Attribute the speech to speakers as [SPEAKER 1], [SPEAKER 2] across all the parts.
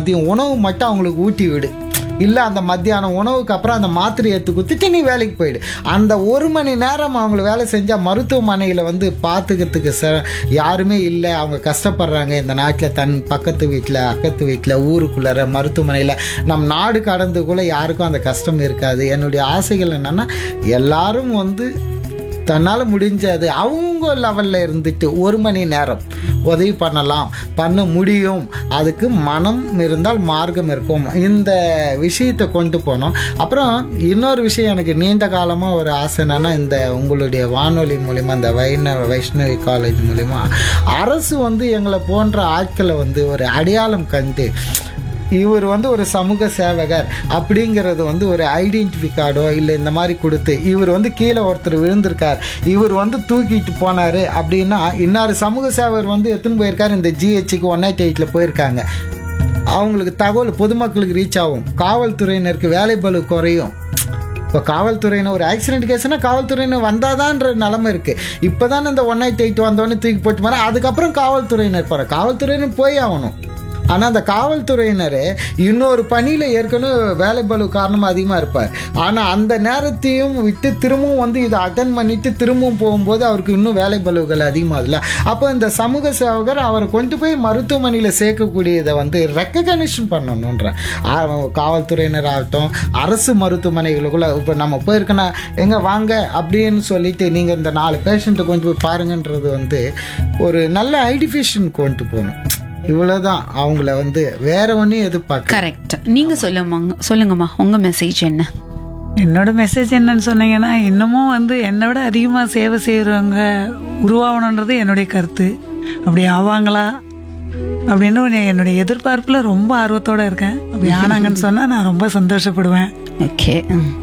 [SPEAKER 1] மதியம் உணவு மட்டும் அவங்களுக்கு ஊட்டி விடு இல்லை அந்த மத்தியானம் உணவுக்கு அப்புறம் அந்த மாத்திரை எடுத்து குத்திட்டு நீ வேலைக்கு போயிடு அந்த ஒரு மணி நேரம் அவங்கள வேலை செஞ்சால் மருத்துவமனையில் வந்து பார்த்துக்கிறதுக்கு ச யாருமே இல்லை அவங்க கஷ்டப்படுறாங்க இந்த நாட்டில் தன் பக்கத்து வீட்டில் அக்கத்து வீட்டில் ஊருக்குள்ளார மருத்துவமனையில் நம் நாடு கடந்து கூட யாருக்கும் அந்த கஷ்டம் இருக்காது என்னுடைய ஆசைகள் என்னென்னா எல்லாரும் வந்து தன்னால் முடிஞ்சது அவங்க லெவலில் இருந்துட்டு ஒரு மணி நேரம் உதவி பண்ணலாம் பண்ண முடியும் அதுக்கு மனம் இருந்தால் மார்க்கம் இருக்கும் இந்த விஷயத்தை கொண்டு போனோம் அப்புறம் இன்னொரு விஷயம் எனக்கு நீண்ட காலமாக ஒரு ஆசை என்னன்னா இந்த உங்களுடைய வானொலி மூலிமா இந்த வைணவ வைஷ்ணவி காலேஜ் மூலிமா அரசு வந்து எங்களை போன்ற ஆட்களை வந்து ஒரு அடையாளம் கண்டு இவர் வந்து ஒரு சமூக சேவகர் அப்படிங்கிறது வந்து ஒரு ஐடென்டிஃபை கார்டோ இல்லை இந்த மாதிரி கொடுத்து இவர் வந்து கீழே ஒருத்தர் விழுந்திருக்கார் இவர் வந்து தூக்கிட்டு போனார் அப்படின்னா இன்னார் சமூக சேவகர் வந்து எத்தனை போயிருக்காரு இந்த ஜிஹெச்சுக்கு ஒன் எயிட் எயிட்டில் போயிருக்காங்க அவங்களுக்கு தகவல் பொதுமக்களுக்கு ரீச் ஆகும் காவல்துறையினருக்கு வேலை பளு குறையும் இப்போ காவல்துறையினர் ஒரு ஆக்சிடென்ட் கேஸ்னா காவல்துறையினர் வந்தாதான்ற நிலமை இருக்குது இப்போ தான் இந்த ஒன் எயிட் எயிட் வந்தோடனே தூக்கி போட்டு போகிறேன் அதுக்கப்புறம் காவல்துறையினர் போகிற காவல்துறையினர் போய் ஆகணும் ஆனால் அந்த காவல்துறையினர் இன்னொரு பணியில் ஏற்கனவே வேலை பளு காரணமாக அதிகமாக இருப்பார் ஆனால் அந்த நேரத்தையும் விட்டு திரும்பவும் வந்து இதை அட்டன் பண்ணிட்டு திரும்பவும் போகும்போது அவருக்கு இன்னும் வேலை பளுகள் அதிகமாகுதுல்ல அப்போ இந்த சமூக சேவகர் அவரை கொண்டு போய் மருத்துவமனையில் சேர்க்கக்கூடியதை வந்து ரெக்கக்னிஷன் பண்ணணுன்ற காவல்துறையினர் ஆகட்டும் அரசு மருத்துவமனைகளுக்குள்ள இப்போ நம்ம போயிருக்கோன்னா எங்கே வாங்க அப்படின்னு சொல்லிட்டு நீங்கள் இந்த நாலு பேஷண்ட்டை கொண்டு போய் பாருங்கன்றது வந்து ஒரு நல்ல ஐடிஃபிஷன் கொண்டு போகணும் இவ்வளவுதான் அவங்கள வந்து வேற ஒன்றும் எதிர்பார்க்க
[SPEAKER 2] கரெக்ட் நீங்க சொல்லுங்க சொல்லுங்கம்மா உங்க மெசேஜ் என்ன
[SPEAKER 3] என்னோட மெசேஜ் என்னன்னு சொன்னீங்கன்னா இன்னமும் வந்து என்னை விட அதிகமாக சேவை செய்கிறவங்க உருவாகணுன்றது என்னுடைய கருத்து அப்படி ஆவாங்களா அப்படின்னு ஒரு என்னுடைய எதிர்பார்ப்பில் ரொம்ப ஆர்வத்தோட இருக்கேன் அப்படி ஆனாங்கன்னு சொன்னால் நான் ரொம்ப சந்தோஷப்படுவேன்
[SPEAKER 2] ஓகே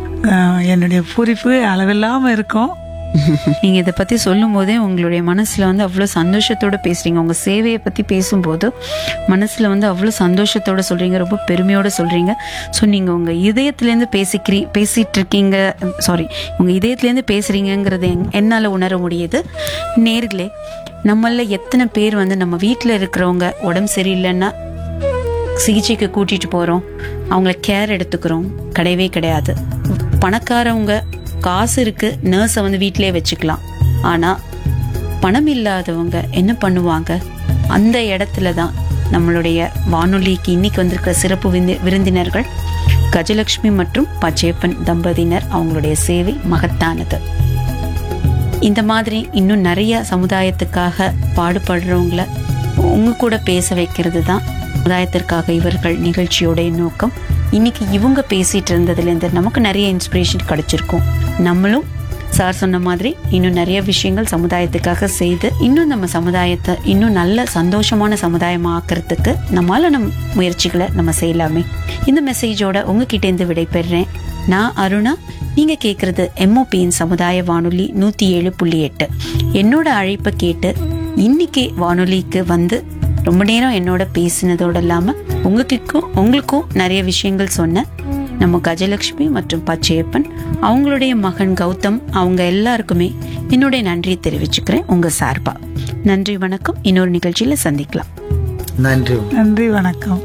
[SPEAKER 3] ஆஹ் என்னுடைய பூரிப்பு அளவில்லாமல் இருக்கும்
[SPEAKER 2] நீங்க இதை பத்தி சொல்லும் போதே உங்களுடைய மனசுல வந்து அவ்வளவு சந்தோஷத்தோட பேசுறீங்க உங்க சேவையை பத்தி பேசும்போது மனசுல வந்து அவ்வளவு சந்தோஷத்தோட சொல்றீங்க ரொம்ப பெருமையோட சொல்றீங்க ஸோ நீங்க உங்க இதயத்திலேருந்து பேசிக்கிறீ பேசிட்டு இருக்கீங்க சாரி உங்க இதயத்திலேருந்து பேசுறீங்கங்கிறது என்- என்னால உணர முடியுது நேர்களே நம்மள எத்தனை பேர் வந்து நம்ம வீட்டில் இருக்கிறவங்க உடம்பு சரியில்லைன்னா சிகிச்சைக்கு கூட்டிட்டு போறோம் அவங்கள கேர் எடுத்துக்கிறோம் கிடையவே கிடையாது பணக்காரவங்க காசு இருக்கு நர்ஸை வந்து வீட்டிலே வச்சுக்கலாம் ஆனா பணம் இல்லாதவங்க என்ன பண்ணுவாங்க அந்த இடத்துல தான் நம்மளுடைய வானொலிக்கு இன்னைக்கு வந்திருக்கிற சிறப்பு விருந்து- விருந்தினர்கள் கஜலட்சுமி மற்றும் பச்சையப்பன் தம்பதியினர் அவங்களுடைய சேவை மகத்தானது இந்த மாதிரி இன்னும் நிறைய சமுதாயத்துக்காக பாடுபடுறவங்கள உங்க கூட பேச வைக்கிறது தான் சமுதாயத்திற்காக இவர்கள் நிகழ்ச்சியோடைய நோக்கம் இன்னைக்கு இவங்க பேசிட்டு இருந்ததுலேருந்து நமக்கு நிறைய இன்ஸ்பிரேஷன் கிடைச்சிருக்கும் நம்மளும் சார் சொன்ன மாதிரி இன்னும் நிறைய விஷயங்கள் சமுதாயத்துக்காக செய்து இன்னும் நம்ம சமுதாயத்தை இன்னும் நல்ல சந்தோஷமான சமுதாயமா ஆக்கிறதுக்கு நம்மளால நம் முயற்சிகளை நம்ம செய்யலாமே இந்த மெசேஜோட உங்ககிட்ட இருந்து விடைபெறுறேன் நான் அருணா நீங்க கேக்குறது எம்ஓபியின் சமுதாய வானொலி நூத்தி ஏழு புள்ளி எட்டு என்னோட அழைப்பை கேட்டு இன்னைக்கு வானொலிக்கு வந்து ரொம்ப நேரம் என்னோட பேசினதோட இல்லாம உங்களுக்கும் உங்களுக்கும் நிறைய விஷயங்கள் சொன்ன நம்ம கஜலட்சுமி மற்றும் பச்சையப்பன் அவங்களுடைய மகன் கௌதம் அவங்க எல்லாருக்குமே என்னுடைய நன்றியை தெரிவிச்சுக்கிறேன் உங்க சார்பா நன்றி வணக்கம் இன்னொரு நிகழ்ச்சியில சந்திக்கலாம்
[SPEAKER 1] நன்றி
[SPEAKER 3] நன்றி வணக்கம்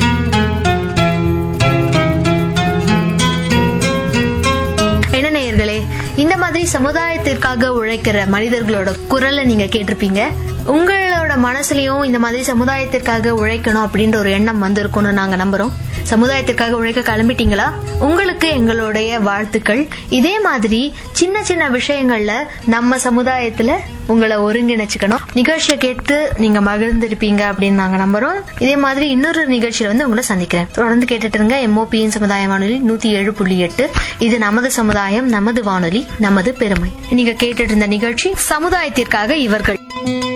[SPEAKER 4] என்ன நேயர்களே இந்த மாதிரி சமுதாயத்திற்காக உழைக்கிற மனிதர்களோட குரலை நீங்க கேட்டிருப்பீங்க உங்களோட மனசுலயும் இந்த மாதிரி சமுதாயத்திற்காக உழைக்கணும் அப்படின்ற ஒரு எண்ணம் வந்திருக்கும்னு நாங்க நம்புறோம் சமுதாயத்திற்காக உழைக்க கிளம்பிட்டீங்களா உங்களுக்கு எங்களுடைய வாழ்த்துக்கள் இதே மாதிரி சின்ன சின்ன விஷயங்கள்ல நம்ம சமுதாயத்துல உங்களை ஒருங்கிணைச்சுக்கணும் நிகழ்ச்சியை கேட்டு நீங்க மகிழ்ந்திருப்பீங்க அப்படின்னு நாங்க நம்புறோம் இதே மாதிரி இன்னொரு நிகழ்ச்சியில வந்து உங்களை சந்திக்கிறேன் தொடர்ந்து கேட்டுட்டு இருங்க எம்ஓபியின் சமுதாய வானொலி நூத்தி ஏழு புள்ளி எட்டு இது நமது சமுதாயம் நமது வானொலி நமது பெருமை நீங்க கேட்டுட்டு இருந்த நிகழ்ச்சி சமுதாயத்திற்காக இவர்கள்